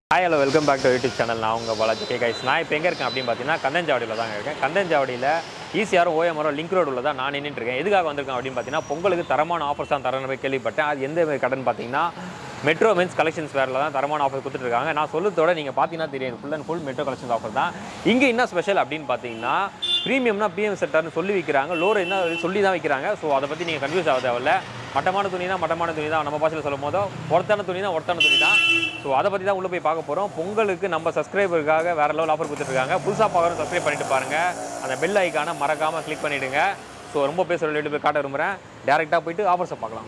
Hi hello welcome back to YouTube channel நான் உங்கள் Balaji K guys நான் இப்போ எங்கே இருக்கேன் அப்படின்னு பார்த்தீங்கன்னா கந்தஞ்சாவடியில் தான் இருக்கேன் கந்தஞ்சாவடியில் ஈசிஆரும் ஓஎம்ஆரும் லிங்க் ரோடு உள்ள தான் நான் நின்றுட்டு இருக்கேன் எதுக்காக வந்திருக்கேன் அப்படின்னு பார்த்தீங்கன்னா பொங்கலுக்கு தரமான ஆஃபர்ஸ் தான் தரணும் போய் கேள்விப்பட்டேன் அது எந்த மாதிரி கடன் பார்த்தீங்கன்னா மெட்ரோ மென்ஸ் கலெக்ஷன்ஸ் வேரில் தான் தரமான ஆஃபர் கொடுத்துட்ருக்காங்க நான் சொல்லுறதோட நீங்கள் பார்த்தீங்கன்னா தெரியும் full and full metro collections offer தான் இங்கே என்ன ஸ்பெஷல் அப்படின்னு பார்த்தீங்கன்னா ப்ரீமியம்னா பிஎம் செட்டர்னு சொல்லி விற்கிறாங்க லோர் என்ன சொல்லி தான் விற்கிறாங்க ஸோ அதை பற்றி நீங்கள் கன்ஃபியூஸ் ஆக தேவையில்ல மட்டமான துணி தான் மட்டமான துணி தான் நம்ம பாஷையில் சொல்லும் போதோ ஒருத்தான துணி தான் ஒருத்தான துணி தான் ஸோ அதை பற்றி தான் உள்ளே போய் பார்க்க போகிறோம் பொங்கலுக்கு நம்ம சப்ஸ்கிரைபருக்காக வேறு லெவல் ஆஃபர் கொடுத்துருக்காங்க புதுசாக பார்க்குறோம் சப்ஸ்கிரைப் பண்ணிட்டு பாருங்கள் அந்த பெல் ஐக்கானை மறக்காமல் கிளிக் பண்ணிவிடுங்க ஸோ ரொம்ப பேசுகிற வெளியிட்டு போய் காட்ட விரும்புகிறேன் டேரெக்டாக போயிட்டு ஆஃபர்ஸை பார்க்கலாம்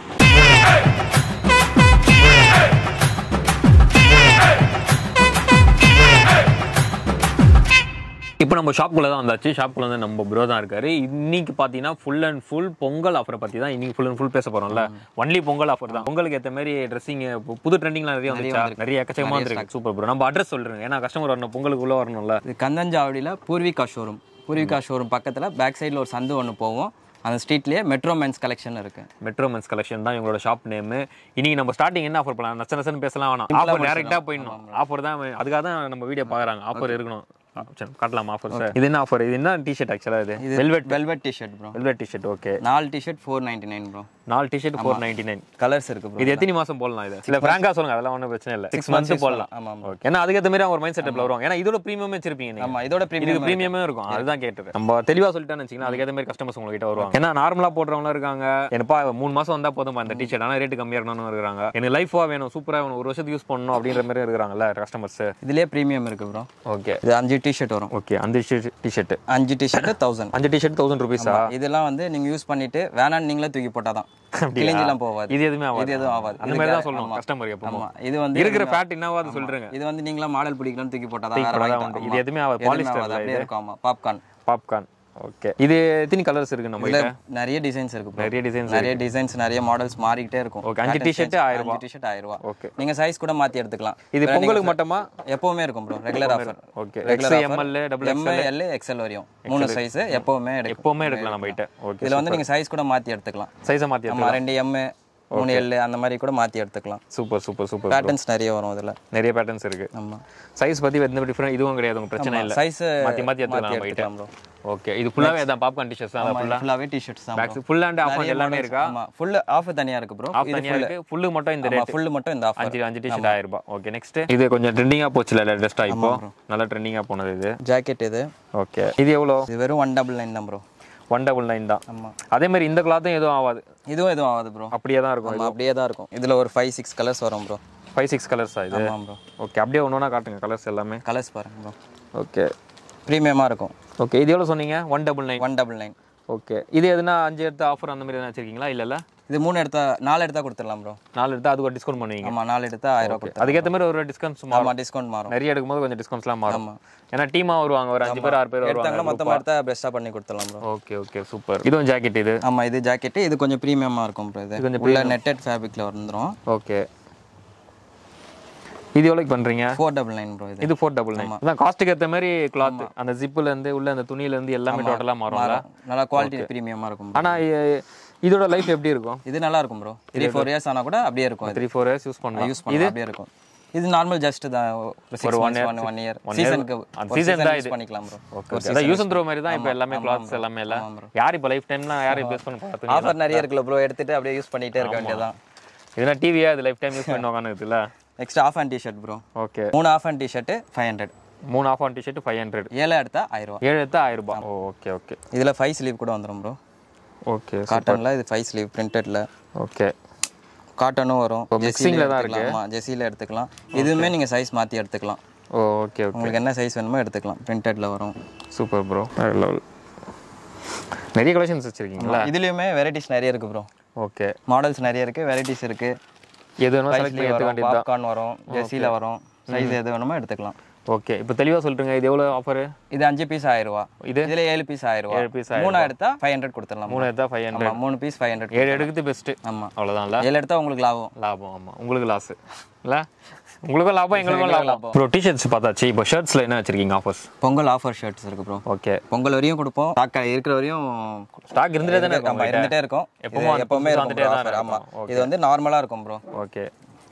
இப்போ நம்ம ஷாப்புக்குள்ள தான் வந்தாச்சு ஷாப்புக்குள்ள வந்து நம்ம ப்ரோ தான் இருக்காரு இன்னைக்கு பார்த்தீங்கன்னா ஃபுல் அண்ட் ஃபுல் பொங்கல் ஆஃபரை பற்றி தான் இன்னைக்கு ஃபுல் அண்ட் ஃபுல் பேச போறோம்ல ஒன்லி பொங்கல் ஆஃபர் தான் பொங்கலுக்கு ஏற்ற மாதிரி ட்ரெஸ்ஸிங் புது ட்ரெண்டிங்லாம் நிறைய வந்துச்சா நிறைய எக்கச்சக்கமா வந்துருக்கு சூப்பர் ப்ரோ நம்ம அட்ரஸ் சொல்றேன் ஏன்னா கஸ்டமர் வரணும் பொங்கலுக்குள்ள வரணும்ல இது கந்தஞ்சாவடியில் பூர்விகா ஷோரூம் பூர்விகா ஷோரூம் பக்கத்தில் பேக் சைடில் ஒரு சந்து ஒன்று போவோம் அந்த ஸ்ட்ரீட்லேயே மெட்ரோ மென்ஸ் கலெக்ஷன் இருக்கு மெட்ரோ மென்ஸ் கலெக்ஷன் தான் இவங்களோட ஷாப் நேம் இன்னைக்கு நம்ம ஸ்டார்டிங் என்ன ஆஃபர் பண்ணலாம் நச்ச நச்சன்னு பேசலாம் வேணாம் ஆஃபர் டேரெக்டாக போயிடணும் ஆஃபர் தான் அதுக்காக தான் நம்ம வீடியோ பார்க்குறாங்க ஆஃபர் இருக்கணும் சரி காட்டலாம் ஆஃபர் சார் இது என்ன ஆஃபர் இது என்ன டிஷர்ட் ஆக்சுவலாக இது இது velvet velvet t-shirt bro velvet t-shirt okay நாலு t-shirt four ninety nine bro நாலு t-shirt four ninety nine colours இருக்கு ப்ரோ இது எத்தனை மாசம் போடலாம் இது இல்ல ஃப்ராங்கா சொல்லுங்க அதெல்லாம் ஒன்றும் பிரச்சனை இல்லை சிக்ஸ் மந்த்ஸ் போடலாம் ஆமாம் ஆமாம் ஓகே ஏன்னா அதுக்கேற்ற மாதிரி அவங்க ஒரு மைண்ட் செட்டப்ல வருவாங்க ஏன்னா இதோட ப்ரீமியம் வச்சிருப்பீங்க நீங்க ஆமாம் இதோட இதுக்கு ப்ரீமியம் ப்ரீமியமே இருக்கும் அதுதான் கேட்டது நம்ம தெளிவா சொல்லிட்டேன்னு வச்சுக்கலாம் அதுக்கேற்ற மாதிரி கஸ்டமர்ஸ் உங்ககிட்ட வருவாங்க ஏன்னா நார்மலா போடுறவங்க இருக்காங்க எனப்பா மூணு மாசம் வந்தா போதும் இந்த டிஷர்ட் ஆனா ரேட்டு கம்மியா இருக்கணும்னு இருக்காங்க எனக்கு லைஃபா வேணும் சூப்பரா வேணும் ஒரு வருஷத்துக்கு யூஸ் பண்ணணும் அப்படின்ற மாதிரி இருக்காங்கல்ல கஸ்டமர்ஸ் இதுலேயே ப்ரீமியம் இருக்கு ப்ரோ ஓகே இது அஞ்சு டிஷர்ட் வரும் ஓகே அந்த டிஷர்ட் அஞ்சு டிஷர்ட் தௌசண்ட் அஞ்சு டிஷர்ட் தௌசண்ட் ருபீஸா இதெல்லாம் வந்து நீங்க யூஸ் பண்ணிட்டு வேணான்னு நீங்களே தூக்கி போட்டாதான் கிழிஞ்செல்லாம் போகாது இது எதுவுமே ஆகாது இது எதுவும் ஆகாது அந்த மாதிரி தான் சொல்லணும் கஸ்டமர் எப்பவும் ஆமா இது வந்து இருக்கிற ஃபேட் என்னவாது சொல்றேங்க இது வந்து நீங்களா மாடல் பிடிக்கலன்னு தூக்கி போட்டாதான் வேற போட்டாதான் வாங்கிக்கலாம். உண்டு. இது ஆமா. எதுவுமே ஆகாது. எதுவுமே polyester ஆகாது. இல்ல அப்படியே இருக்கும் ஆமா பாப்கார்ன் பாப்கார்ன் ஓகே இது எத்தனை கலர்ஸ் இருக்கு நம்ம இதுல கிட்ட நிறைய டிசைன்ஸ் இருக்கு bro. நிறைய டிசைன்ஸ் நிறைய டிசைன்ஸ் நிறைய மாடல்ஸ் மாறிக்கிட்டே இருக்கும் Okay, அஞ்சு t-shirt ஆயிரம் ரூபாய். டிஷர்ட் ஆயிரம் ரூபாய் ஓகே நீங்க சைஸ் கூட மாத்தி எடுத்துக்கலாம் இது பொங்கலுக்கு மட்டுமா எப்பவுமே இருக்கும் bro regular offer okay regular X M L double M L XL வரையும் மூணு சைஸ் எப்பவுமே எடுக்கும் எப்பவுமே எடுக்கலாம் நம்ம கிட்ட ஓகே இதுல வந்து நீங்க சைஸ் கூட மாத்தி எடுத்துக்கலாம் சைஸை மாத்தி ஆமா ரெண்டு எம் மூணு எல் அந்த மாதிரி கூட மாத்தி எடுத்துக்கலாம் சூப்பர் சூப்பர் சூப்பர் பேட்டர்ன்ஸ் நிறைய வரும் இதுல நிறைய பேட்டர்ன்ஸ் இருக்கு ஆமா சைஸ் பத்தி எந்த டிஃபரெண்ட் இதுவும் கிடையாது உங்க பிரச்சனை இல்ல சைஸ் மாத்தி மாத்தி எடுத்துக்கலாம் நம்ம கிட்ட எடுத்துக்கலாம் ப்ரோ ஓகே இது ஃபுல்லாவே அதான் பாப்கார்ன் டிஷர்ட்ஸ் தான் ஃபுல்லா ஃபுல்லாவே டிஷர்ட்ஸ் தான் bro. பேக்ஸ் ஃபுல் அண்ட் ஆஃப் எல்லாமே இருக்கா ஆமா ஃபுல் ஆஃப் தனியா இருக்கு ப்ரோ ஆஃப் தனியா இருக்கு ஃபுல்லு மட்டும் இந்த ஆமா ரேட் ஃபுல் மட்டும் இந்த ஆஃபர் அஞ்சு அஞ்சு டிஷர்ட் ஆயிரம் ரூபாய் ஓகே நெக்ஸ்ட் இது கொஞ்சம் ட்ரெண்டிங்கா போச்சுல லேட்டஸ்டா இப்போ நல்லா ட்ரெண்டிங்கா போனது இது ஜாக்கெட் இது ஓகே இது எவ்வளோ இது வெறும் ஒன் டபுள் நைன் தான் ப்ரோ ஒன் டபுள் நைன் தான் ஆமா அதே மாதிரி இந்த கிளாத்தும் எதுவும் ஆகாது இதுவும் எதுவும் ஆகாது ப்ரோ அப்படியே தான் இருக்கும் ஆமா அப்படியே தான் இருக்கும் இதுல ஒரு ஃபைவ் சிக்ஸ் கலர்ஸ் வரும் ப்ரோ ஃபைவ் சிக்ஸ் கலர்ஸா இது ஆமா ப்ரோ ஓகே அப்படியே ஒன்று ஒன்றா காட்டுங்க கலர்ஸ் எல்லாமே கலர்ஸ் பாருங்க ப்ரோ ஓகே ப்ரீமியமா இருக்கும் ஓகே இது எவ்வளோ சொன்னீங்க one double nine one double nine okay இது எதுனா அஞ்சு எடுத்த ஆஃபர் அந்த மாதிரி எதுனா வச்சிருக்கீங்களா இல்லைல்ல இது மூணு எடுத்தா நாலு எடுத்தா கொடுத்துடலாம் ப்ரோ நாலு எடுத்தா அதுக்கு ஒரு டிஸ்கவுண்ட் பண்ணுவீங்க ஆமா நாலு எடுத்தா ஆயிரம் ரூபாய் கொடுத்துடலாம் அதுக்கேற்ற மாதிரி ஒரு டிஸ்கவுண்ட்ஸ் ஆமா டிஸ்கவுண்ட் மாறும் நிறைய எடுக்கும்போது கொஞ்சம் டிஸ்கவுண்ட்ஸ்லாம் மாறும் ஆமா. ஏன்னா டீமாக வருவாங்க ஒரு அஞ்சு பேர் ஆறு பேர் வருவாங்க எடுத்தாங்கன்னா மொத்தமா எடுத்தா பெஸ்ட்டாக பண்ணி கொடுத்துடலாம் ப்ரோ ஓகே ஓகே சூப்பர் இதுவும் ஜாக்கெட் இது ஆமா இது ஜாக்கெட் இது கொஞ்சம் ப்ரீமியமா இருக்கும் ப்ரோ இது கொஞ்சம் உள்ள நெட்டட் ஃபேப்ரிக்ல வந்துரும் ஓகே இது எவ்வளோக்கு பண்ணுறீங்க ஃபோர் டபுள் நைன் ப்ரோ இது இது ஃபோர் டபுள் நைன் அதான் காஸ்ட்டுக்கு ஏற்ற மாதிரி கிளாத் அந்த ஜிப்புல இருந்து உள்ள அந்த துணியில இருந்து எல்லாமே டோட்டலாக மாறும்ல மாறும். நல்லா குவாலிட்டி ப்ரீமியமா இருக்கும் bro. ஆனா இ- இதோட லைஃப் எப்படி இருக்கும் இது நல்லா இருக்கும் ப்ரோ த்ரீ ஃபோர் இயர்ஸ் ஆனா கூட அப்படியே இருக்கும் த்ரீ ஃபோர் இயர்ஸ் யூஸ் பண்ணலாம் யூஸ் பண்ணலாம் அப்படியே இருக்கும் இது நார்மல் ஜஸ்ட் தான் ஒரு ஒன் ஒன் ஒன் இயர் சீசனுக்கு அந்த season தான் யூஸ் பண்ணிக்கலாம் ப்ரோ ஓகே அதான் யூஸ் த்ரோ மாதிரி தான் இப்போ எல்லாமே கிளாத்ஸ் எல்லாமே இல்ல யார் இப்போ லைஃப் டைம்லாம் யார் யூஸ் பண்ண பார்த்துங்க ஆஃபர் நிறைய இருக்குல்ல ப்ரோ எடுத்துட்டு அப்படியே யூஸ் பண்ணிட்டே இருக்க வேண்டியதான் இதுனா டிவியா அது லைஃப் டைம் யூஸ் பண்ணி உட்காந்துருக்குல்ல next half and t-shirt bro okay மூணு half and t-shirt five hundred மூணு half and t-shirt five hundred ஏழு எடுத்தா ஆயிரம் ரூபா ஏழு எடுத்தா ஆயிரம் ரூபாய் ஓகே ஓகே இதுல ஃபைவ் ஸ்லீவ் கூட வந்துரும் ப்ரோ ஓகே காட்டன்ல இது ஃபைவ் ஸ்லீவ் பிரிண்டட்ல ஓகே காட்டனும் வரும் mixing-ல தான் எடுத்துக்கலாம் ஆமா ஜெசில எடுத்துக்கலாம் இதுவுமே நீங்க சைஸ் மாத்தி எடுத்துக்கலாம் ஓ ஓகே ஓகே உங்களுக்கு என்ன சைஸ் வேணுமோ எடுத்துக்கலாம் பிரிண்டட்ல வரும் சூப்பர் ப்ரோ லெவல் நிறைய கலெக்ஷன்ஸ் வச்சிருக்கீங்களா இதுலயுமே வெரைட்டிஸ் நிறைய இருக்கு ப்ரோ ஓகே மாடல்ஸ் நிறைய இருக்கு வெரைட்டிஸ் இருக்கு எது வேணும் செலக்ட் பண்ணி எடுத்துக்க வேண்டியது பாப்கார்ன் வரும் ஜெசில வரும் சைஸ் எது வேணுமோ எடுத்துக்கலாம் ஓகே இப்போ தெளிவாக சொல்லிட்டுங்க இது எவ்வளோ ஆஃபர் இது அஞ்சு பீஸ் ஆயிரம் ரூபா இது? இதுல ஏழு பீஸ் ஆயிரம் ஏழு ரூபா piece மூணு எடுத்தா ஃபைவ் ஹண்ட்ரட் கொடுத்துடலாம் மூணு எடுத்தா ஃபைவ் ஹண்ட்ரட் ஆமா மூணு பீஸ் ஃபைவ் ஹண்ட்ரட் ஏழு எடுக்கிறது பெஸ்ட்டு ஆமா அவ்வளோதான்ல ஏழு எடுத்தா உங்களுக்கு லாபம் லாபம் ஆமாம் உங்களுக்கு லாஸ் இல்லை உங்களுக்கும் லாபம் எங்களுக்கும் லாபம் ப்ரோ டிஷர்ட்ஸ் பார்த்தாச்சு இப்போ ஷர்ட்ஸில் என்ன வச்சிருக்கீங்க ஆஃபர்ஸ் பொங்கல் ஆஃபர் ஷர்ட்ஸ் இருக்கு ப்ரோ ஓகே பொங்கல் வரையும் கொடுப்போம் ஸ்டாக் இருக்கிற வரையும் ஸ்டாக் இருந்துட்டே தானே இருக்கும் ஆமா, இருந்துட்டே இருக்கும் எப்பவுமே இது அந்த எப்பவுமே புதுசா இருக்கும் வந்துட்டே bro தான் offer. ஆமா இருக்கும். இது வந்து நார்மலா இருக்கும் ப்ரோ ஓகே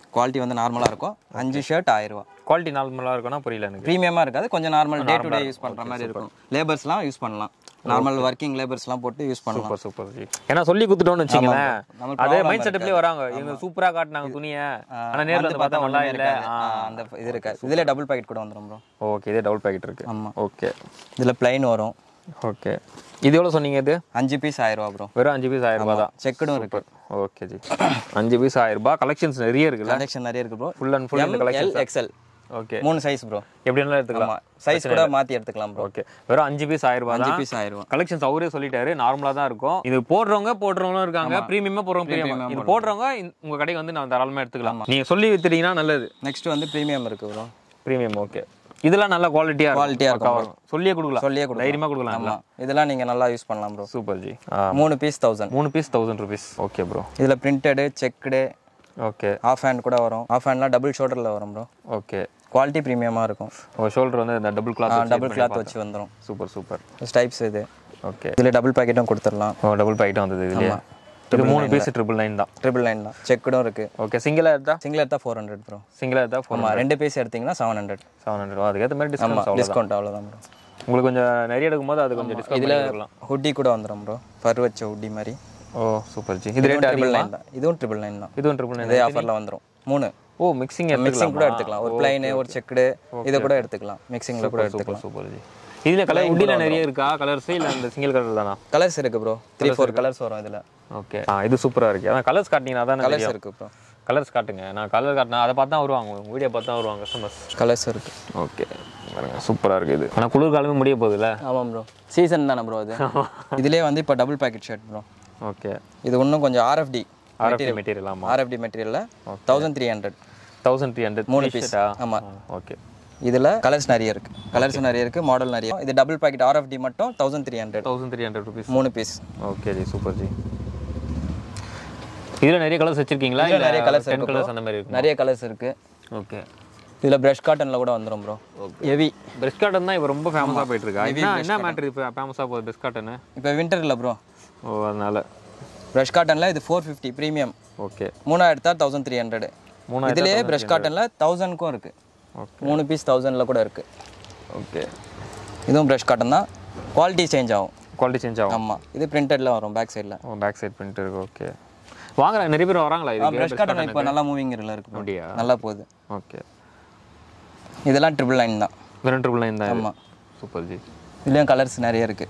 குவாலிட்டி வந்து நார்மலாக இருக்கும் அஞ்சு ஷர்ட் ஆயிரம் ரூபா குவாலிட்டி நார்மலாக இருக்கும்னா புரியல எனக்கு ப்ரீமியமாக இருக்காது கொஞ்சம் normal day to day use பண்ணுற மாதிரி இருக்கும் லேபர்ஸ்லாம் யூஸ் பண்ணலாம் நார்மல் ஒர்க்கிங் லேபர்ஸ்லாம் போட்டு யூஸ் பண்ணலாம் சூப்பர் சூப்பர் ஜி ஏன்னா சொல்லி கொடுத்துட்டோம்னு வச்சுங்களேன் நமக்கு அதே problem மைண்ட் செட்டப்லேயே வராங்க இவங்க சூப்பரா காட்டினாங்க துணியை ஆனா நேர்ல வந்து பார்த்தா நல்லா ஒண்ணுமே இல்ல இருக்காது. ஆ, அந்த இது இருக்காது இதில் டபுள் பாக்கெட் கூட வந்துடும் ப்ரோ ஓகே இதே டபுள் பேக்கெட் இருக்கு ஆமா. ஓகே இதில் பிளைன் வரும் ஓகே இது எவ்வளோ சொன்னீங்க இது அஞ்சு பீஸ் ஆயிரம் ரூபா ப்ரோ வெறும் அஞ்சு பீஸ் ஆயிரம் ரூபாய் தான் செக்குடும் இருக்கு ஓகே ஜி அஞ்சு பீஸ் ஆயிரம் ரூபாய் கலெக்ஷன்ஸ் நிறைய இருக்குல்ல கலெக்ஷன் நிறைய இருக்கு ப்ரோ ஃபுல் அண்ட் ஃபுல் இந்த எல் கலெக்ஷன் எக்ஸ்எல் ஓகே மூணு சைஸ் ப்ரோ எப்படி வேணாலும் எடுத்துக்கலாம் ஆமா சைஸ் கூட மாத்தி எடுத்துக்கலாம் ப்ரோ ஓகே வெறும் அஞ்சு பீஸ் ஆயிரம் ரூபாய் அஞ்சு தான் பீஸ் ஆயிரம் ரூபா கலெக்ஷன்ஸ் அவரே சொல்லிட்டாரு நார்மலா தான் இருக்கும் இது போடுறவங்க போடுறவங்களும் இருக்காங்க ப்ரீமியமா போடுறவங்க ப்ரீமியம் இது போடுறவங்க இந்த- உங்க கடைக்கு வந்து நான் தாராளமா எடுத்துக்கலாம் நீங்க சொல்லி வித்துட்டீங்கன்னா நல்லது நெக்ஸ்ட் வந்து ப்ரீமியம் இருக்கு ப்ரோ ப்ரீமியம் ஓகே இதெல்லாம் நல்ல குவாலிட்டியா Quality-ஆ இருக்கும் வரும் சொல்லியே கொடுக்கலாம் சொல்லியே கொடுக்கலாம். தைரியமா கொடுக்கலாம் ஆமா இதெல்லாம் நீங்க நல்லா யூஸ் பண்ணலாம் ப்ரோ சூப்பர் ஜி மூணு பீஸ் தௌசண்ட் மூணு piece thousand rupees okay bro இதுல printed checked okay half hand கூட வரும் ஆஃப் ஹேண்ட்லாம் டபுள் ஷோல்டரில் வரும் ப்ரோ ஓகே குவாலிட்டி ப்ரீமியமாக இருக்கும் உங்க ஷோல்டர் வந்து இந்த டபுள் கிளாத் டபுள் கிளாத் வச்சு வந்துடும் சூப்பர் சூப்பர் ஸ்டைப்ஸ் இது ஓகே இதில் டபுள் பாக்கெட்டும் கொடுத்துடலாம் ஓ டபுள் பாக்கெட் வந்தது இதுலயே இது மூணு பீஸ் ட்ரிபிள் நைன் தான் ட்ரிபிள் நைன் தான் செக்குடும் இருக்கு ஓகே சிங்கிளா எடுத்தா சிங்கிள் எடுத்தா ஃபோர் ஹண்ட்ரட் ப்ரோ சிங்கிளா எடுத்தா ஃபோர் ஆமாம் ரெண்டு பீஸ் எடுத்தீங்கன்னா செவன் ஹண்ட்ரட் செவன் ஹண்ட்ரட் அதுக்கேற்ற மாதிரி ஆமாம் டிஸ்கவுண்ட் அவ்வளோ டிஸ்கவுண்ட் அவ்வளோதான் ப்ரோ உங்களுக்கு கொஞ்சம் நிறைய எடுக்கும்போது அது கொஞ்சம் டிஸ்கவுண்ட் இதில் கொடுக்கலாம் ஹுட்டி கூட வந்துடும் ப்ரோ ஃபர் வச்ச ஹுட்டி மாதிரி ஓ சூப்பர் ஜி இது ரேட் ட்ரிபிள் அதிகமா நைன் தான் இதுவும் ட்ரிபிள் நைன் தான் இதுவும் ட்ரிபிள் நைன் இதே ஆஃபரில் வந்துடும் மூணு ஓ மிக்சிங் மிக்சிங் கூட எடுத்துக்கலாம் ஒரு பிளைனு ஒரு செக்குடு இதை கூட எடுத்துக்கலாம் மிக்சிங்கில் கூட எடுத்துக்கலாம் சூப்பர் ஜி இதுல கலர் உட்டில நிறைய இருக்கா கலர்ஸ் இல்ல இந்த சிங்கிள் கலர் தானா கலர்ஸ் இருக்கு ப்ரோ த்ரீ ஃபோர் கலர்ஸ் வரும் இதில் ஓகே ஆ இது சூப்பரா இருக்கு அதான் கலர்ஸ் காட்டினீங்கன்னா தான் கலர்ஸ் தெரியும் இருக்கு ப்ரோ கலர்ஸ் காட்டுங்க நான் கலர் காட்டினா அதை பார்த்தா வருவாங்க உங்க வீடியோ பார்த்தா வருவாங்க கஸ்டமர்ஸ் கலர்ஸ் இருக்கு ஓகே பாருங்க சூப்பரா இருக்கு இது ஆனா குளிர்காலமே முடிய போகுதுல்ல ஆமாம் ப்ரோ சீசன் தானே ப்ரோ அது இதுலேயே வந்து இப்போ double pocket shirt bro okay இது இன்னும் கொஞ்சம் ஆர்எஃப்டி ஆர்எஃப்டி மெட்டீரியல் ஆமா ஆர்எஃப்டி மெட்டீரியலில் thousand three hundred thousand three hundred மூணு பீஸா ஆமாம் ஓகே இதில் கலர்ஸ் நிறைய இருக்கு கலர்ஸ் நிறைய இருக்கு மாடல் நிறைய இது டபுள் பாக்கெட் ஆர்எஃப்டி மட்டும் thousand three hundred thousand three hundred rupees மூணு piece okay ji super ji இதுல நிறைய கலர்ஸ் வச்சிருக்கீங்களா இதுல இல்ல நிறைய colours டென் இருக்கு கலர்ஸ் அந்த மாதிரி இருக்கு நிறைய கலர்ஸ் இருக்கு ஓகே இதில் ப்ரஷ் காட்டனில் கூட வந்துடும் ப்ரோ ஹெவி பிரெஸ்ட் காட்டன் தான் இப்போ ரொம்ப ஃபேமஸாக போயிட்டு இருக்கா என்ன என்ன மேட்ரு இப்போ ஃபேமஸாக போகுது பிரெஸ்ட் காட்டன் இப்போ வின்டர் இல்லை ப்ரோ ஓ அதனால ப்ரஷ் காட்டனில் இது ஃபோர் ஃபிஃப்டி ப்ரீமியம் ஓகே மூணாயிரத்தா தௌசண்ட் த்ரீ ஹண்ட்ரட் மூணாயிரத்து இதுலேயே ப்ரஷ் காட்டனில் தௌசண்ட்க்கும் இருக்கு மூணு பீஸ் தௌசண்டில் கூட இருக்கு ஓகே இதுவும் ப்ரஷ் காட்டன் தான் குவாலிட்டி சேஞ்ச் ஆகும் குவாலிட்டி சேஞ்ச் ஆகும் ஆமாம் இது பிரிண்டட்ல வரும் பேக் சைடில் பேக் சைட் பிரிண்ட் இருக்கு ஓகே வாங்குறாங்க நிறைய பேர் வராங்களா இதுக்கு ப்ரஷ் காட்டன் இப்போ நல்லா மூவிங்கில் இருக்கு bro. அப்படியா நல்லா போகுது ஓகே இதெல்லாம் ட்ரிபிள் நைன் தான் வெறும் ட்ரிபிள் நைன் தான் ஆமா. சூப்பர் ஜி இதுலேயும் கலர்ஸ் நிறைய இருக்கு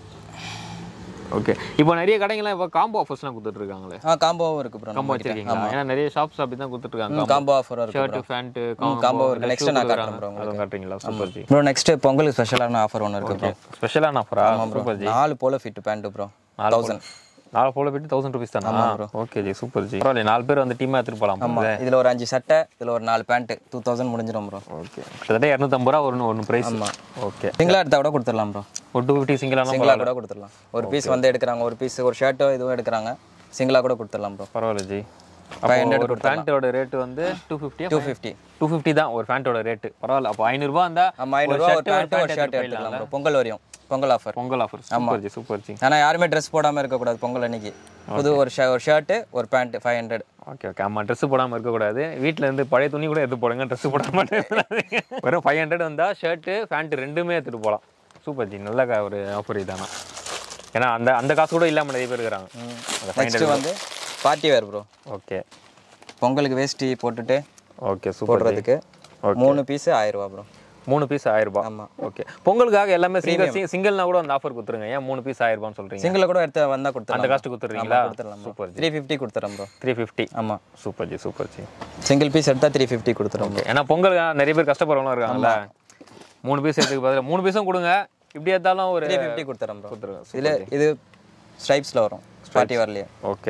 ஓகே இப்போ நிறைய கடைங்கலாம் இப்போ காம்போ ஆஃபர்ஸ்லாம் கொடுத்துட்டு இருக்காங்களே ஆ காம்போவும் இருக்கு ப்ரோ காம்போ வச்சிருக்கீங்களா ஏன்னா நிறைய ஷாப்ஸ் அப்படி தான் கொடுத்துட்டு இருக்காங்க காம்போ ஆஃபரும் இருக்கு ஷர்ட் ஃபேண்ட் combo இருக்கு. Next நான் காட்டுறேன் bro அதுவும் காட்டுறீங்களா சூப்பர் ஜி ப்ரோ நெக்ஸ்ட் பொங்கலுக்கு ஸ்பெஷலான ஆஃபர் ஒன்று இருக்கு ப்ரோ ஸ்பெஷலான ஆஃபரா சூப்பர் ஜி நாலு போல ஃபிட் பேண்ட் ப்ரோ தௌசண்ட் நாலு போல போயிட்டு தௌசண்ட் ருபீஸ் தானா ஓகே ஜி சூப்பர் ஜி பரவாயில்ல நாலு பேர் வந்து டீமாக எடுத்துட்டு போகலாம் ஆமா இதில் ஒரு அஞ்சு சட்டை இதில் ஒரு நாலு பேண்ட் டூ தௌசண்ட் முடிஞ்சிடும் ப்ரோ ஓகே கிட்டத்தட்ட இரநூத்தம்பது ரூபா ஒன்று ஒன்று ப்ரைஸ் ஓகே சிங்கிளாக எடுத்தா கூட கொடுத்துடலாம் ப்ரோ ஒரு டூ ஃபிஃப்டி சிங்கிளானா சிங்கிளாக கூட கொடுத்துடலாம் ஒரு பீஸ் வந்து எடுக்கிறாங்க ஒரு பீஸ் ஒரு ஷர்ட்டோ இதுவும் எடுக்கிறாங்க சிங்கிளாக கூட கொடுத்துடலாம் ப்ரோ பரவாயில்ல ஜி அப்போ ஒரு பேண்ட்டோட ரேட் வந்து டூ ஃபிஃப்டியா டூ ஃபிஃப்டி டூ ஃபிஃப்டி தான் ஒரு பேண்ட்டோட ரேட்டு பரவாயில்ல அப்போ ஐநூறுரூபா இருந்தால் ஆமாம் ஐநூறுரூவா ஒரு பேண்ட் ஒரு ஷர்ட் எடுத்துக்கலாம் bro. பொங்கல் வரையும் Pongal offer Pongal offer super ji super ji ஆனால் யாருமே ட்ரெஸ் போடாமல் இருக்கக்கூடாது பொங்கல் அன்னைக்கு புது ஒரு ஷ ஒரு ஷர்ட்டு ஒரு pant five hundred okay okay ஆமாம் ட்ரெஸ் போடாமல் இருக்கக்கூடாது வீட்டில் இருந்து பழைய துணி கூட எடுத்து போடுங்க ட்ரெஸ் போடாமல் இருக்கக்கூடாது. வெறும் ஃபைவ் ஹண்ட்ரட் வந்தால் ஷர்ட்டு பேண்ட் ரெண்டுமே எடுத்துகிட்டு போகலாம் சூப்பர் ஜி நல்ல க- ஒரு ஆஃபர் இதானா ஏன்னா அந்த அந்த காசு கூட இல்லாமல் நிறைய பேர் இருக்கிறாங்க அந்த ஃபைவ் நெக்ஸ்ட் வந்து பார்ட்டி வேர் ப்ரோ ஓகே பொங்கலுக்கு வேஷ்டி போட்டுட்டு ஓகே சூப்பர் போடுறதுக்கு மூணு பீஸ் ஆயிரம் ரூபா ப்ரோ மூணு பீஸ் ஆயிரம் ரூபாய் ஆமா. ஓகே பொங்கலுக்காக எல்லாமே சிங்கிள் சிங்கிள்னா கூட அந்த ஆஃபர் கொடுத்துருங்க ஏன் மூணு பீஸ் ஆயிரம் ரூபான்னு சொல்றீங்க சிங்கிள் கூட எடுத்து வந்தால் அந்த கொடுத்துடலாம் காஸ்ட் கொடுத்துறீங்களா கொடுத்துடலாம் சூப்பர் ஜி த்ரீ ஃபிஃப்டி கொடுத்துறோம் ப்ரோ த்ரீ ஃபிஃப்டி ஆமாம் super ji super ji single piece எடுத்தால் த்ரீ ஃபிஃப்டி கொடுத்துறோம் ஓகே ஏன்னா பொங்கல் நிறைய பேர் கஷ்டப்படுறவங்களும் இருக்காங்கல்ல மூணு பீஸ் எடுத்துக்கு பதில் மூணு பீஸும் கொடுங்க இப்படி எடுத்தாலும் ஒரு த்ரீ ஃபிஃப்டி கொடுத்துறோம் ப்ரோ கொடுத்துருங்க இதில் இது ஸ்ட்ரைப்ஸில் வரும் பார்ட்டி வரலையே ஓகே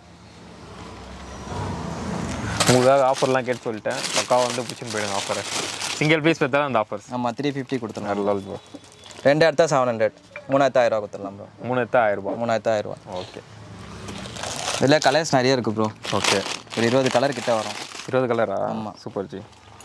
உங்களுக்காக ஆஃபர்லாம் கேட்டு சொல்லிட்டேன் பக்காவாக வந்து பிடிச்சின்னு போயிடுங்க ஆஃபரை சிங்கிள் பீஸ் எடுத்தாலும் அந்த ஆஃபர்ஸ் ஆமாம் த்ரீ ஃபிஃப்டி கொடுத்துடலாம் நல்ல ப்ரோ ரெண்டு எடுத்தா செவன் ஹண்ட்ரட் மூணாயிரத்து ஆயிரம் ரூபா கொடுத்துடலாம் ப்ரோ மூணு எடுத்தா ஆயிரம் ரூபாய் மூணாயிரத்து ஆயிரம் ரூபா ஓகே இதில் கலர்ஸ் நிறைய இருக்குது ப்ரோ ஓகே ஒரு இருபது கலர் கிட்ட வரும் இருபது கலரா சூப்பர் ஜி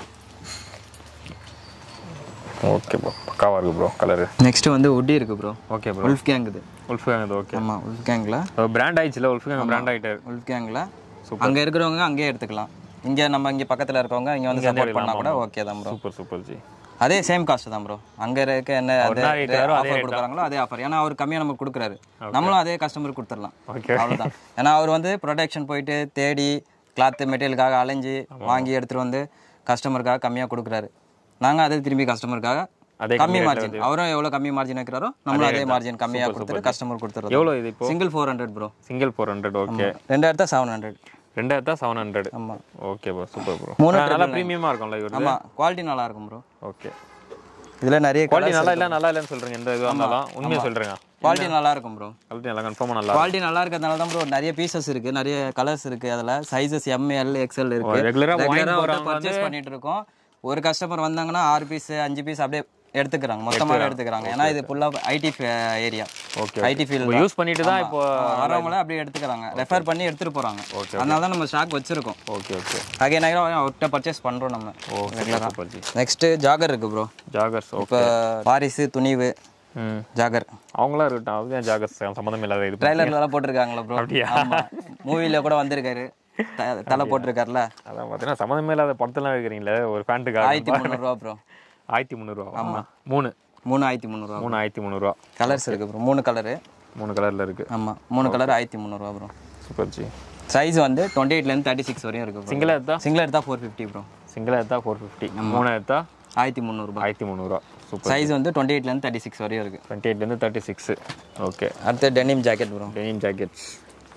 ஓகே ப்ரோ பக்காவாக இருக்குது ப்ரோ கலரு நெக்ஸ்ட் வந்து உட்டி இருக்குது bro okay bro wolf gang இது உல்ஃப் கேங் இது ஓகே ஆமாம் உல்ஃப் கேங்கில் பிராண்ட் ஆயிடுச்சுல உல்ஃப் கேங் பிராண்ட் ஆகிட்டாரு உல்ஃப் கேங்கில் அங்கே இருக்கிறவங்க அங்கேயே எடுத்துக்கலாம் இங்கே நம்ம இங்கே பக்கத்தில் இருக்கவங்க இங்கே வந்து சப்போர்ட் பண்ணால் கூட ஓகே தான் ப்ரோ சூப்பர் சூப்பர் ஜி அதே சேம் காஸ்ட் தான் ப்ரோ அங்கே இருக்க என்ன என்ன rate வரும், அதே ஆஃபர் கொடுக்குறாங்களோ அதே ஆஃபர் ஏன்னா அவர் கம்மியாக நமக்கு கொடுக்குறாரு நம்மளும் அதே கஸ்டமருக்கு கொடுத்துடலாம் Okay. அவ்வளோதான் ஏன்னா அவர் வந்து ப்ரொடக்ஷன் போயிட்டு தேடி கிளாத் மெட்டீரியலுக்காக அலைஞ்சு வாங்கி எடுத்துகிட்டு வந்து கஸ்டமருக்காக கம்மியாக கொடுக்குறாரு நாங்கள் அதே திரும்பி கஸ்டமருக்காக அதே கம்மி மார்ஜின் அவரும் எவ்வளோ கம்மி மார்ஜின் வைக்கிறாரோ நம்மளும் அதே மார்ஜின் கம்மியாக கொடுத்துட்டு கஸ்டமர் கொடுத்துருவோம் எவ்வளோ இது இப்போ single four hundred bro single four hundred okay ரெண்டு எடுத்தா செவன் ஹண்ட்ரட் ரெண்டாயிரத்தா செவன் ஹண்ட்ரட் ஆமாம் ஓகே ப்ரோ சூப்பர் ப்ரோ மூணு நல்லா ப்ரீமியமாக இருக்கும்ல இவரு ஆமாம் குவாலிட்டி நல்லா இருக்கும் ப்ரோ ஓகே இதில் நிறைய குவாலிட்டி நல்லா இல்லை நல்லா இல்லைன்னு சொல்கிறீங்க எந்த இதுவாக இருந்தாலும் உண்மையை சொல்கிறேங்க குவாலிட்டி நல்லா இருக்கும் ப்ரோ குவாலிட்டி நல்லா கன்ஃபார்மாக நல்லா குவாலிட்டி நல்லா இருக்கிறதுனால தான் ப்ரோ நிறைய பீசஸ் இருக்கு நிறைய கலர்ஸ் இருக்கு அதில் சைஸஸ் எம்எல் எக்ஸ்எல் இருக்கு ரெகுலராக வாங்கி ரெகுலராக போகிறவங்க பர்ச்சேஸ் பண்ணிட்டு இருக்கோம் ஒரு கஸ்டமர் வந்தாங்கன்னா ஆறு பீஸ் அஞ்சு பீஸ் அப்படியே எடுத்துக்கிறாங்க மொத்தமாகவே எடுத்துக்கிறாங்க ஏன்னா இது ஃபுல்லாக IT area okay IT field use பண்ணிட்டு தான் இப்போ வரவங்கள அப்படியே எடுத்துக்கிறாங்க ரெஃபர் பண்ணி எடுத்துட்டு போறாங்க அதனால தான் நம்ம ஸ்டாக் வச்சிருக்கோம் ஓகே ஓகே அகைன் ஆகிடும் அவர்கிட்ட பர்ச்சேஸ் பண்றோம் நம்ம okay super ji next jogger இருக்கு ப்ரோ ஜாகர்ஸ் ஓகே இப்போ வாரிசு துணிவு ம் ஜாகர் அவங்களா இருக்கட்டும் அது ஏன் ஜாகர்ஸ் சம்மந்தம் இல்லாத இது ட்ரைலர்லாம் போட்டிருக்காங்களா ப்ரோ ஆமா மூவில கூட வந்திருக்காரு த- தலை போட்டிருக்காருல அதான் பார்த்தீங்கன்னா சம்மந்தமே இல்லாத படத்தெல்லாம் இருக்கிறீங்களே ஒரு பேண்ட்டுக்காக ஆயிரத்தி முந்நூறுரூவா ப்ரோ ஆயிரத்தி முந்நூறுவா ஆமாம் மூணு மூணு ஆயிரத்தி முந்நூறுரூவா மூணு ஆயிரத்தி முந்நூறுவா கலர்ஸ் இருக்கு ப்ரோ மூணு கலரு மூணு கலரில் இருக்குது ஆமா மூணு கலர் ஆயிரத்தி முந்நூறுரூவா ப்ரோ சூப்பர் ஜி சைஸ் வந்து டுவெண்ட்டி எயிட்லேருந்து தேர்ட்டி சிக்ஸ் வரையும் இருக்கு ப்ரோ சிங்கிளாக எடுத்தா சிங்கிள் எடுத்தா ஃபோர் ஃபிஃப்டி ப்ரோ சிங்கிளாக எடுத்தா ஃபோர் ஃபிஃப்டி மூணு எடுத்தா ஆயிரத்தி முந்நூறுபா ஆயிரத்தி முந்நூறுவா சூப்பர் சைஸ் வந்து டுவெண்ட்டி எயிட்லேருந்து தேர்ட்டி சிக்ஸ் வரையும் இருக்கு டுவெண்ட்டி எயிட்லேருந்து தேர்ட்டி சிக்ஸு ஓகே அடுத்து denim jacket bro denim jackets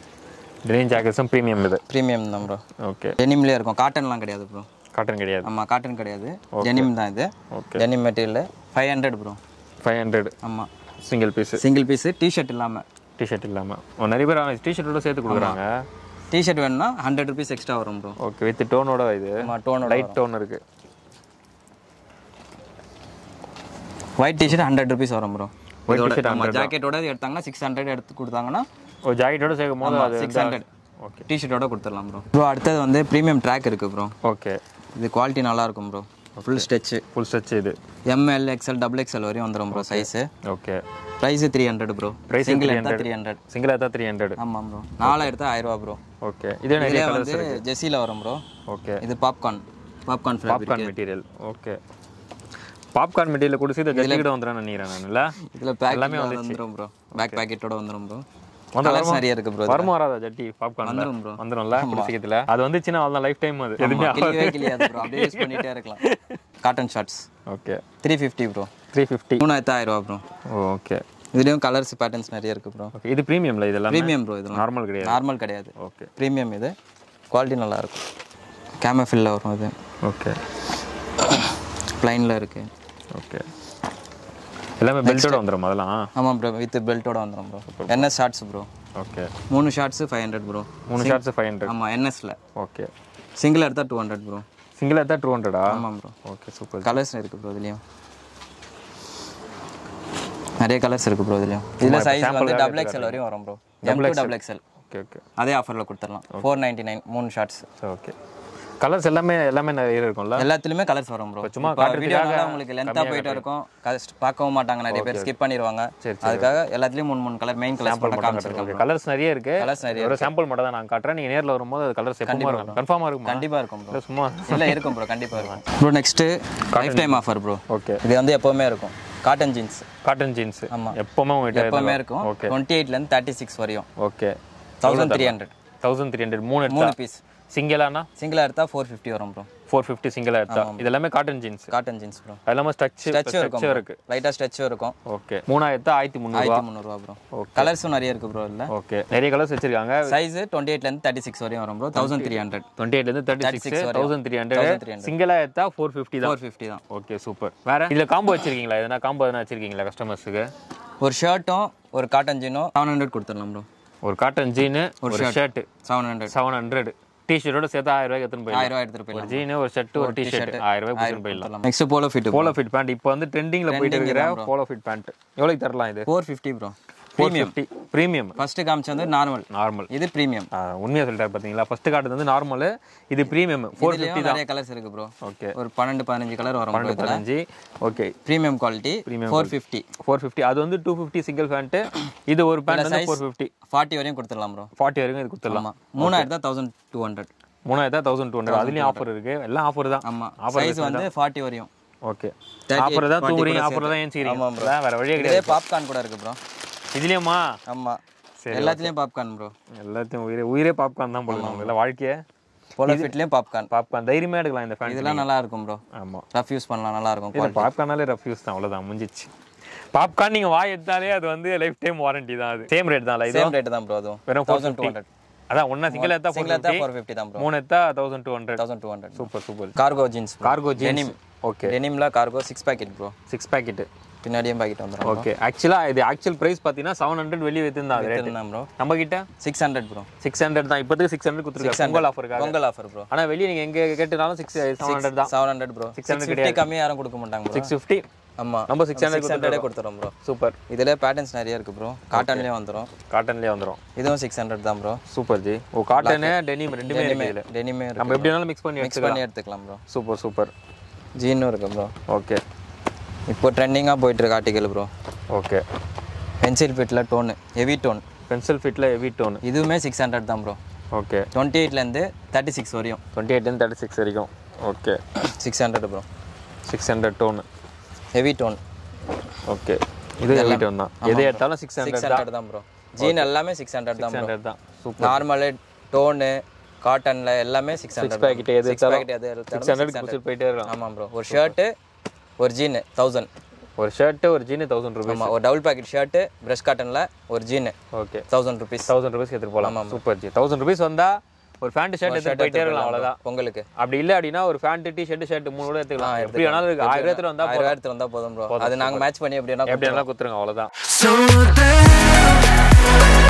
denim ஜாக்கெட்ஸும் ப்ரீமியம் இது ப்ரீமியம் தான் ப்ரோ ஓகே டெனிம்லேயே இருக்கும் காட்டன்லாம் கிடையாது ப்ரோ காட்டன் கிடையாது ஆமாம் காட்டன் கிடையாது டெனிம் தான் இது okay denim material five hundred bro five hundred ஆமாம் single piece single piece t-shirt இல்லாமல் டிஷர்ட் இல்லாமல் நிறைய பேர் டிஷர்ட்டோட சேர்த்து கொடுக்குறாங்க டிஷர்ட் வேணும்னா ஹண்ட்ரட் ருபீஸ் எக்ஸ்ட்ரா வரும் ப்ரோ ஓகே வித் டோனோட இது ஆமாம் டோனோட லைட் டோன் இருக்கு ஒயிட் டிஷர்ட் ஹண்ட்ரட் ருபீஸ் வரும் ப்ரோ White t-shirt ஆமாம் ஜாக்கெட்டோட எடுத்தாங்கன்னா சிக்ஸ் ஹண்ட்ரட் எடுத்து கொடுத்தாங்கன்னா ஒரு ஜாக்கெட்டோட சேர்க்கும் போது அது சிக்ஸ் ஹண்ட்ரட் ஓகே டிஷர்ட்டோட கொடுத்துடலாம் ப்ரோ ப்ரோ அடுத்தது வந்து ப்ரீமியம் ட்ராக் இருக்குது ப்ரோ ஓகே இது குவாலிட்டி நல்லா இருக்கும் bro full stretch full stretch இது எம்எல் எக்ஸ்எல் டபுள் எக்ஸ்எல் வரையும் வந்துடும் bro size okay price three hundred bro Price single 300. எடுத்தால் த்ரீ ஹண்ட்ரட் சிங்கிள் எடுத்தா த்ரீ ஹண்ட்ரட் ஆமாம் ப்ரோ நாலாயிரத்து ஆயிரரூவா ப்ரோ ஓகே இதே நிறைய இதே கலர்ஸ் வந்து ஜெஸ்ஸியில் வரும் ப்ரோ ஓகே இது popcorn popcorn fabric popcorn material okay popcorn material கொடுத்து இதை ஜட்டிக்கிட்ட வந்துடும் நினைக்கிறேன் நான் இல்லை இதில் பேக் வந்துடும் ப்ரோ பேக் பேக்கெட்டோட வந்துடும் ப்ரோ வந்து கலர்ஸ் நிறைய இருக்கு ப்ரோ வருமா வராதா ஜட்டி பாப்கார்ன் வந்துரும் bro. வந்துடும்ல ஒரு சீக்கிரத்தில் அது வந்துச்சுன்னா அவ்வளோ லைஃப் டைம் அது எதுவுமே கிளியவே கிளியாது ப்ரோ அப்படியே யூஸ் பண்ணிட்டே இருக்கலாம் cotton shorts okay three fifty bro three fifty மூணாயிரத்து ஆயிரரூவா ப்ரோ ஓகே இதுலேயும் கலர்ஸ் பேட்டர்ன்ஸ் நிறைய இருக்கு ப்ரோ ஓகே இது ப்ரீமியம்ல இதெல்லாம் ப்ரீமியம் ப்ரோ இதெல்லாம் நார்மல் கிடையாது நார்மல் கிடையாது ஓகே ப்ரீமியம் இது குவாலிட்டி நல்லா இருக்கும் கேமஃபில்ல வரும் இது ஓகே ப்ளைனில் இருக்கு ஓகே எல்லாமே பெல்ட்டோட வந்துடும் அதெல்லாம் ஆமாம் ப்ரோ வித் பெல்ட்டோட வந்துடும் bro N S shorts bro okay மூணு ஷார்ட்ஸு ஃபைவ் ஹண்ட்ரட் ப்ரோ மூணு ஷார்ட்ஸ் ஃபைவ் ஹண்ட்ரட் ஆமாம் என்எஸ்ல ஓகே சிங்கிள் எடுத்தால் டூ ஹண்ட்ரட் ப்ரோ சிங்கிள் எடுத்தா டூ ஹண்ட்ரடா ஆமாம் ப்ரோ ஓகே சூப்பர் கலர்ஸ் இருக்கு ப்ரோ இதுலேயும் நிறைய கலர்ஸ் இருக்கு ப்ரோ இதுலேயும் இதில் சைஸ் வந்து டபுள் எக்ஸ்எல் வரையும் வரும் bro M to double XL okay okay அதே ஆஃபரில் கொடுத்துடலாம் ஃபோர் நைன்ட்டி நைன் மூணு ஷார்ட்ஸ் ஓகே கலர்ஸ் எல்லாமே எல்லாமே நிறைய இருக்கும்ல எல்லாத்துலயுமே கலர்ஸ் வரும் ப்ரோ சும்மா சும்மா வீடியோனால உங்களுக்கு லென்த்தா போயிட்டு இருக்கும் கஷ்ட பார்க்கவும் மாட்டாங்க நிறைய பேர் ஸ்கிப் பண்ணிடுவாங்க அதுக்காக எல்லாத்துலயும் மூணு மூணு கலர் மெயின் கலர்ஸ் மட்டும் காமிச்சிருக்கேன் ஓகே கலர்ஸ் நிறைய இருக்கு கலர்ஸ் நிறைய ஒரு சாம்பிள் மட்டும் தான் நான் காட்டுறேன் நீங்க நேர்ல வரும்போது அது கலர்ஸ் எப்பவுமே இருக்கும் கன்ஃபார்மா இருக்குமா கண்டிப்பா இருக்கும் ப்ரோ இல்ல சும்மா இல்ல இருக்கும் ப்ரோ கண்டிப்பா இருக்கும் bro next lifetime offer bro okay இது வந்து எப்பவுமே இருக்கும் காட்டன் ஜீன்ஸ் காட்டன் ஜீன்ஸ் ஆமா. எப்பவுமே உங்ககிட்ட எப்பவுமே இருக்கும் ஓகே டுவெண்ட்டி எயிட்லேருந்து தேர்ட்டி சிக்ஸ் வரையும் okay thousand three hundred thousand three hundred மூணு மூணு எடுத்தா பீஸ் சிங்கிளானா சிங்கிளாக எடுத்தா ஃபோர் ஃபிஃப்டி வரும் ப்ரோ ஃபோர் ஃபிஃப்டி சிங்கிளா எடுத்தா இது எல்லாமே cotton jeans cotton jeans bro அது இல்லாமல் ஸ்ட்ரச் ஸ்ட்ரெச்சும் இருக்கும் ஸ்ட்ரச்சும் இருக்கு லைட்டாக ஸ்ட்ரெச்சும் இருக்கும் ஓகே மூணாயிரத்து ஆயிரத்தி முந்நூறுவா ஆயிரத்தி முந்நூறுவா ப்ரோ கலர்ஸும் நிறைய இருக்கு ப்ரோ இல்லை ஓகே நிறைய கலர்ஸ் வச்சிருக்காங்க சைஸ் டுவெண்ட்டி எயிட்லேருந்து தேர்ட்டி சிக்ஸ் வரையும் வரும் bro thousand three hundred twenty எயிட்லேருந்து thirty six thousand three hundred 1300. சிங்கிளா எடுத்தா ஃபோர் ஃபிஃப்டி தான் ஃபோர் ஃபிஃப்டி தான் ஓகே சூப்பர் வேற இதுல காம்போ வச்சிருக்கீங்களா எதனா காம்போ எதனா வச்சிருக்கீங்களா கஸ்டமர்ஸுக்கு ஒரு ஷர்ட்டும் ஒரு காட்டன் ஜீனும் செவன் ஹண்ட்ரட் கொடுத்துடலாம் ப்ரோ ஒரு காட்டன் ஜீனு ஒரு shirt seven hundred seven hundred டிஷர்ட்டோட சேர்த்து ஆயிரம் ரூபாய்க்கு எடுத்துன்னு போயிடலாம் ஆயிரம் ரூபாய் எடுத்துட்டு ஒரு போயிடலாம் ஜீனு ஒரு ஷர்ட் ஒரு டிஷர்ட் ஆயிரம் ரூபாய் எடுத்துன்னு போயிடலாம் next polo fit polo fit pant இப்போ வந்து ட்ரெண்டிங்ல போயிட்டு இருக்கிற போலோ ஃபிட் பேண்ட் எவ்வளோக்கு தரலாம் இது four fifty bro four fifty premium first காமிச்சது வந்து நார்மல் நார்மல் இது ப்ரீமியம் உண்மையாக சொல்லிட்டாரு பார்த்தீங்களா ஃபர்ஸ்ட் காட்டுறது வந்து நார்மல் இது ப்ரீமியம் ஃபோர் ஃபிஃப்டி இதுலயும் நிறைய கலர்ஸ் இருக்கு ப்ரோ ஓகே ஒரு பன்னெண்டு பதினஞ்சு கலர் வரும் bro பன்னெண்டு இதுல பதினஞ்சு okay premium quality four fifty four fifty அது வந்து டூ ஃபிஃப்டி சிங்கிள் பேண்ட்டு இது ஒரு பேண்ட் வந்து ஃபோர் ஃபிஃப்டி ஃபார்ட்டி வரையும் கொடுத்துடலாம் ப்ரோ ஃபார்ட்டி வரைக்கும் இது கொடுத்துடலாம் ஆமா மூணாயிரத்தி தௌசண்ட் டூ ஹண்ட்ரட் மூணாயிரத்தா தௌசண்ட் டூ ஹண்ட்ரட் அதுலேயும் ஆஃபர் இருக்கு எல்லாம் ஆஃபர் தான் ஆமாம் Offer சைஸ் வந்து ஃபார்ட்டி வரையும் ஓகே 38, ஆஃபர் தான் 40 தூங்குறீங்க கூட ஆஃபர் தான் ஆமாம் ஏன்ச்சிக்கிறீங்க bro. வேற வழியே இதே கிடையாது பாப்கார்ன் கூட இருக்கு ப்ரோ இதுலேயுமா ஆமாம் சரி, எல்லாத்துலேயும் பாப்கார்ன் ப்ரோ எல்லாத்தையும் உயிரே உயிரே பாப்கார்ன் தான் போடுவாங்க இல்லை வாழ்க்கையே போல ஃபிட்லேயும் பாப்கார்ன் பாப்கார்ன் தைரியமாக எடுக்கலாம் இந்த ஃபேன் இதெல்லாம் நல்லா இருக்கும் ப்ரோ ஆமாம் ரஃப் யூஸ் பண்ணலாம் நல்லா இருக்கும் இல்லை பாப்கார்னாலே ரஃப்யூஸ் தான் அவ்வளோதான் முடிஞ்சிச்சு பாப்கார்ன் நீங்கள் வாய் எடுத்தாலே அது வந்து லைஃப் டைம் வாரண்டி தான் அது சேம் ரேட் தான் இது சேம் ரேட் தான் ப்ரோ அதுவும் வெறும் ஃபோர் தௌசண்ட் டூ ஹண்ட்ரட் அதான் ஒன்றா சிங்கிள் எடுத்தா சிங்கிள் ஃபோர் எடுத்தா ஃபோர் ஃபிஃப்டி தான் ப்ரோ மூணு எடுத்தா thousand two hundred thousand two hundred super super cargo jeans cargo jeans Denim. Okay டெனிமில் cargo six packet bro six packet பின்னாடியும் பாக்கெட் வந்துடும் ஓகே ஆக்சுவலாக இது ஆக்சுவல் ப்ரைஸ் பார்த்தீங்கன்னா செவன் ஹண்ட்ரட் வெளியே வித்துருந்தா அது ரேட் தான் ப்ரோ நம்ம கிட்ட six hundred bro six hundred தான் இப்போதைக்கு சிக்ஸ் ஹண்ட்ரட் கொடுத்துருக்காங்க பொங்கல் ஆஃபருக்காக பொங்கல் ஆஃபர் ப்ரோ ஆனால் வெளியே நீங்கள் எங்கே கேட்டுனாலும் சிக்ஸ் செவன் ஹண்ட்ரட் தான் seven hundred bro six fifty கம்மியாக யாரும் கொடுக்க மாட்டாங்க ப்ரோ சிக்ஸ் ஃபிஃப்டி ஆமாம் நம்ம சிக்ஸ் ஹண்ட்ரட் சிக்ஸ் ஹண்ட்ரடே கொடுத்துறோம் ப்ரோ சூப்பர் இதில் பேட்டர்ன்ஸ் நிறைய இருக்கு ப்ரோ காட்டன்லேயும் வந்துடும் காட்டன்லேயே வந்துடும் இதுவும் சிக்ஸ் ஹண்ட்ரட் தான் bro super ji oh cotton denim ரெண்டுமே இருக்கு இதில் டெனிமே நம்ம இருக்கு எப்படி வேணாலும் மிக்ஸ் பண்ணி மிக்ஸ் பண்ணி எடுத்துக்கலாம் ப்ரோ சூப்பர் சூப்பர் ஜீனும் இருக்கு ப்ரோ ஓகே இப்போ ட்ரெண்டிங்காக போயிட்டு இருக்கு ஆர்டிகல் ப்ரோ ஓகே பென்சில் ஃபிட்டில் டோனு ஹெவி டோன் பென்சில் ஃபிட்டில் ஹெவி டோன் இதுவுமே சிக்ஸ் ஹண்ட்ரட் தான் ப்ரோ ஓகே டுவெண்ட்டி எயிட்லேருந்து தேர்ட்டி சிக்ஸ் வரையும் டுவெண்ட்டி எயிட்லேருந்து தேர்ட்டி சிக்ஸ் வரைக்கும் okay six hundred bro six hundred tone heavy tone okay இது ஹெவி டோன் தான் எது எடுத்தாலும் சிக்ஸ் சிக்ஸ் ஹண்ட்ரட் ஹண்ட்ரட் தான் ப்ரோ ஜீன் எல்லாமே சிக்ஸ் ஹண்ட்ரட் தான் ப்ரோ ஹண்ட்ரட் தான் சூப்பர் நார்மலு டோனு காட்டனில் எல்லாமே சிக்ஸ் ஹண்ட்ரட் packet எது சிக்ஸ் பேக்கெட் எது சிக்ஸ் ஹண்ட்ரட் கொடுத்துட்டு போயிட்டே இருக்கலாம் ஆமாம் ப்ரோ ஒரு ஷர்ட்டு ஒரு ஜீனு தௌசண்ட் ஒரு ஷர்ட்டு ஒரு ஜீனு தௌசண்ட் ருபீஸ் ஆமாம் ஒரு டபுள் பேக்கெட் ஷர்ட்டு பிரஷ் காட்டனில் ஒரு jean okay thousand rupees thousand rupees எடுத்துட்டு போகலாம் சூப்பர் ஜி தௌசண்ட் ருபீஸ் வந்தா ஒரு ஃபேண்ட் ஷர்ட் எடுத்துட்டு போயிட்டே இருக்கலாம் அவ்வளோதான் பொங்கலுக்கு அப்படி இல்லை அப்படின்னா ஒரு ஃபேண்ட் டி ஷர்ட் ஷர்ட் மூணு கூட எடுத்துக்கலாம் எப்படி வேணாலும் இருக்கு ஆயிரம் எடுத்துட்டு வந்தா ஆயிரம் எடுத்து வந்தால் போதும் ப்ரோ அது நாங்கள் மேட்ச் பண்ணி எப்படி வேணா எப்படி வேணாலும் குத்துருங்க அவ்வளோதான் So there